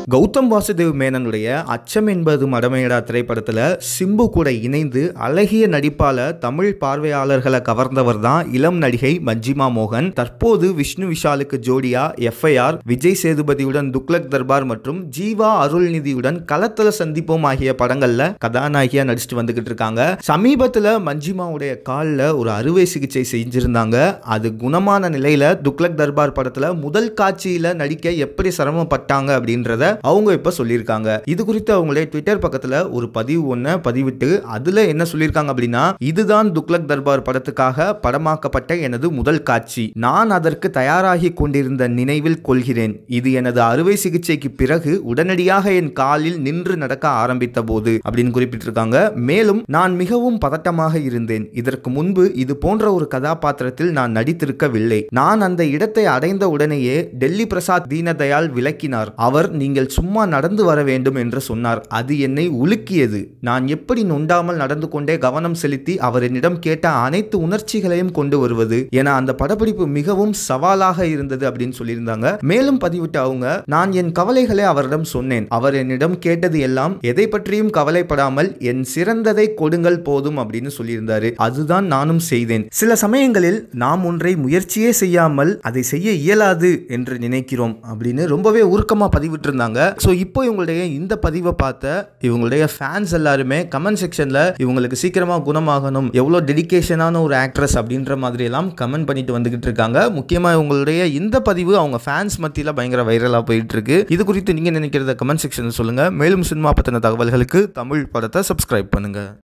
கௌதம் வாசுதேவ் மேனனுடைய அச்சம் என்பது மடமையடா திரைப்படத்துல சிம்பு கூட இணைந்து அழகிய நடிப்பால தமிழ் பார்வையாளர்களை கவர்ந்தவர் தான் இளம் நடிகை மஞ்சிமா மோகன் தற்போது விஷ்ணு விஷாலுக்கு ஜோடியா எஃப்ஐஆர் விஜய் சேதுபதியுடன் துக்ளக் தர்பார் மற்றும் ஜீவா அருள்நிதியுடன் களத்தல சந்திப்போம் ஆகிய படங்கள்ல கதாநாயகியா நடிச்சுட்டு வந்துகிட்டு இருக்காங்க சமீபத்துல மஞ்சிமாவுடைய காலில் ஒரு அறுவை சிகிச்சை செஞ்சிருந்தாங்க அது குணமான நிலையில துக்ளக் தர்பார் படத்துல முதல் காட்சியில நடிக்க எப்படி சிரமப்பட்டாங்க அப்படின்றத அவங்க இப்ப சொல்லியிருக்காங்க இது குறித்து அவங்களுடைய ட்விட்டர் பக்கத்துல ஒரு பதிவு ஒன்றை பதிவிட்டு அதுல என்ன சொல்லியிருக்காங்க அப்படின்னா இதுதான் துக்ளக் தர்பார் படத்துக்காக படமாக்கப்பட்ட எனது முதல் காட்சி நான் அதற்கு தயாராகி கொண்டிருந்த நினைவில் கொள்கிறேன் இது எனது அறுவை சிகிச்சைக்கு பிறகு உடனடியாக என் காலில் நின்று நடக்க ஆரம்பித்த போது அப்படின்னு குறிப்பிட்டிருக்காங்க மேலும் நான் மிகவும் பதட்டமாக இருந்தேன் இதற்கு முன்பு இது போன்ற ஒரு கதாபாத்திரத்தில் நான் நடித்திருக்கவில்லை நான் அந்த இடத்தை அடைந்த உடனேயே டெல்லி பிரசாத் தீனதயாள் விளக்கினார் அவர் நீங்கள் சும்மா நடந்து வர வேண்டும் என்று சொன்னார் அது என்னை உலுக்கியது நான் எப்படி நொண்டாமல் நடந்து கொண்டே கவனம் செலுத்தி அவர் என்னிடம் கேட்ட அனைத்து உணர்ச்சிகளையும் கொண்டு வருவது என அந்த படப்பிடிப்பு மிகவும் சவாலாக இருந்தது அப்படின்னு சொல்லியிருந்தாங்க மேலும் பதிவிட்டு அவங்க நான் என் கவலைகளை அவரிடம் சொன்னேன் அவர் என்னிடம் கேட்டது எல்லாம் எதை பற்றியும் கவலைப்படாமல் என் சிறந்ததை கொடுங்கள் போதும் அப்படின்னு சொல்லியிருந்தாரு அதுதான் நானும் செய்தேன் சில சமயங்களில் நாம் ஒன்றை முயற்சியே செய்யாமல் அதை செய்ய இயலாது என்று நினைக்கிறோம் அப்படின்னு ரொம்பவே உருக்கமாக பதிவிட்டிருந்தாங்க ஸோ இப்போ இவங்களுடைய இந்த பதிவை பார்த்த இவங்களுடைய ஃபேன்ஸ் எல்லாருமே கமெண்ட் செக்ஷனில் இவங்களுக்கு சீக்கிரமாக குணமாகணும் எவ்வளோ டெடிகேஷனான ஒரு ஆக்ட்ரஸ் அப்படின்ற மாதிரி எல்லாம் கமெண்ட் பண்ணிட்டு வந்துகிட்டு இருக்காங்க முக்கியமாக இவங்களுடைய இந்த பதிவு அவங்க ஃபேன்ஸ் மத்தியில் பயங்கர வைரலாக போயிட்டு இருக்கு இது குறித்து நீங்கள் நினைக்கிறத கமெண்ட் செக்ஷனில் சொல்லுங்கள் மேலும் சினிமா பற்றின தகவல்களுக்கு தமிழ் படத்தை சப்ஸ்கிரைப் பண்ணுங்கள்